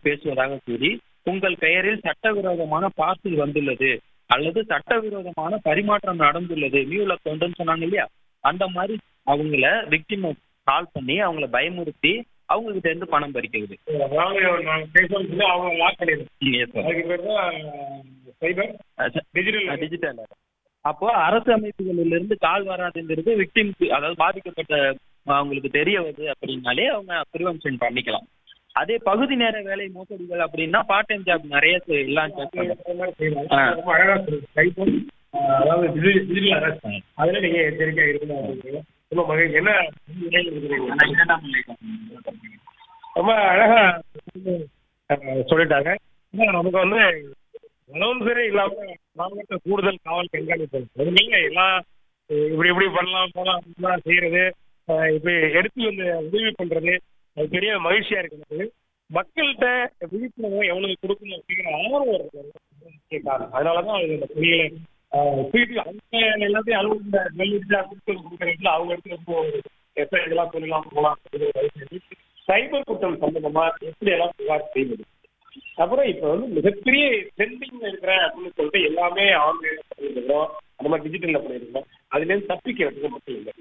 பேசுவதாக கூறி உங்கள் பெயரில் சட்டவிரோதமான பார்சல் வந்துள்ளது அல்லது சட்டவிரோதமான பரிமாற்றம் நடந்துள்ளது நியூல கொண்டுன்னு சொன்னாங்க இல்லையா அந்த மாதிரி அவங்கள விக்டிம் கால் பண்ணி அவங்கள பயமுறுத்தி அவங்க கிட்ட இருந்து பணம் பறிக்கிறது அதாவது நாங்கள் பேசணும்னு சொல்லி அவங்க லாக் பண்ணிடுறோம் Yes, sir. அதுக்கு பேர் தான் சைபர் டிஜிட்டல் டிஜிட்டல் அப்போ அரசு அமைப்புகளில் இருந்து கால் வராதுங்கிறது விக்டிம்க்கு அதாவது பாதிக்கப்பட்ட அவங்களுக்கு தெரிய வருது அப்படின்னாலே அவங்க ப்ரிவென்ஷன் பண்ணிக்கலாம் அதே பகுதி நேர வேலை மோசடிகள் அப்படின்னா பார்ட் டைம் ஜாப் நிறைய செ- எல்லாம் check பண்ணலாம். ஆ. ரொம்ப அழகா சொல்லுங்க சைபர் அதாவது டிஜிட்டல் அரெஸ்ட் அதுல நீங்க எச்சரிக்கையா இருக்கணும் அப்படிங்கிறது ரொம்ப மகிழ்ச்சி என்ன இருக்கிறீங்க ரொம்ப அழகா அஹ், சொல்லிட்டாங்க ஆனா, நமக்கு வந்து அனௌன்சரே இல்லாம மாவட்ட கூடுதல் காவல் கண்காணிப்பு அது நீங்க எல்லாம் அஹ், இப்படி இப்படி பண்ணலாம் போலாம் அப்படிலாம் செய்யறது அஹ், இப்படி எடுத்து வந்து உதவி பண்றது அது பெரிய மகிழ்ச்சியா இருக்கிறது மக்கள்கிட்ட விழிப்புணர்வு எவ்வளவு கொடுக்கணும் அப்படிங்கிற ஆர்வம் இருக்கு. அது முக்கிய காரணம் அதனாலதான் அது இந்த பணிகளை தூக்கி அவங்க எல்லாத்தையும் அலுவலக வெளியிட்டு கொடுக்குறதுல அவங்க எடுத்து ரொம்ப எப்ப இதெல்லாம் சொல்லலாம் போகலாம் அப்படிங்கிற தயவு செஞ்சு சைபர் குற்றம் சம்பந்தமா எப்படி எல்லாம் புகார் செய்வது அப்புறம் இப்ப வந்து மிகப்பெரிய ட்ரெண்டிங் இருக்கிறேன் அப்படின்னு சொல்லிட்டு எல்லாமே ஆன்லைன்ல பண்ணிருக்கிறோம் அந்த மாதிரி டிஜிட்டல்ல பண்ணிருக்கோம் அதுல இருந்து தப்பிக்கிறதுக்கு மட்டும் இல்லை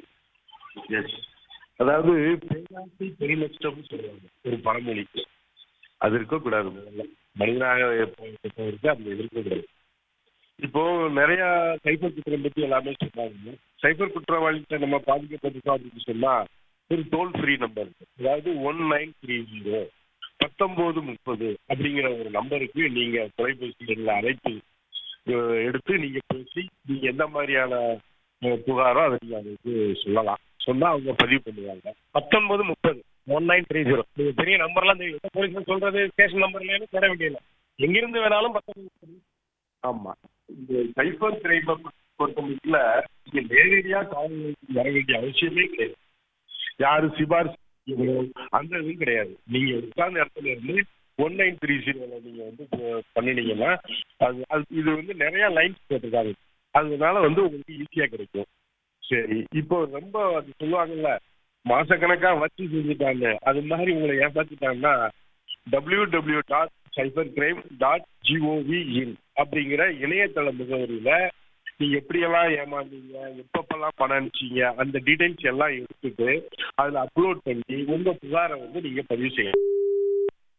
அதாவது பேராசை பெருநஷ்டம்னு சொல்லுவாங்க ஒரு பழமொழிக்கு அது இருக்கக்கூடாது முதல்ல மனிதனாக இருப்பவருக்கு அந்த இது இருக்கக்கூடாது இப்போ நிறைய சைபர் குற்றம் பத்தி எல்லாமே சொல்றாங்க சைபர் குற்றவாளிகிட்ட நம்ம பாதிக்கப்பட்டிருக்கோம் அப்படின்னு சொன்னா ஒரு டோல் ஃப்ரீ நம்பர் இருக்கு அதாவது ஒன் நைன் த்ரீ ஜீரோ பத்தொன்பது முப்பது அப்படிங்கிற ஒரு நம்பருக்கு நீங்க தொலைபேசி எண்ணில் அழைத்து அஹ், எடுத்து நீங்க பேசி நீங்க எந்த மாதிரியான அஹ், புகாரோ அதை நீங்க அதுக்கு சொல்லலாம் சொன்னா அவங்க பதிவு பண்ணுவாங்க பத்தொன்பது முப்பது ஒன் நைன் த்ரீ ஜீரோ நீங்க பெரிய நம்பர்லாம் தெரியும் எந்த போலீஸ் சொல்றது ஸ்டேஷன் நம்பர்லன்னு தேட வேண்டியதில்லை எங்கிருந்து வேணாலும் பத்தொன்பது முப்பது ஆமா இந்த சைபர் கிரைமை பொறுத்தமட்டில் நீங்க நேரடியா காவல் நிலையத்துக்கு வர வேண்டிய அவசியமே கிடையாது யாரு சிபாரிசு செய்யணும், அந்த இதுவும் கிடையாது நீங்க உட்கார்ந்த இடத்துல இருந்து ஒன் நைன் த்ரீ ஜீரோல நீங்க வந்து ப- பண்ணினீங்கன்னா அது அது இது வந்து நிறைய லைன்ஸ் போட்டிருக்காங்க அதனால வந்து உங்களுக்கு ஈஸியா கிடைக்கும் சரி இப்போ ரொம்ப அது சொல்லுவாங்கல்ல மாசக்கணக்கா வச்சு செஞ்சுட்டாங்க அது மாதிரி உங்களை ஏமாத்திட்டாங்கன்னா W W dot cyber crime dot GOV in அப்படிங்கிற இணையதள முகவரியில நீங்க எப்படியெல்லாம் ஏமாந்தீங்க எப்பப்பெல்லாம் பணம் அனுப்பிச்சீங்க அந்த டீடைல்ஸ் எல்லாம் எடுத்துட்டு அதுல அப்லோட் பண்ணி உங்க புகாரை வந்து நீங்க பதிவு செய்யணும்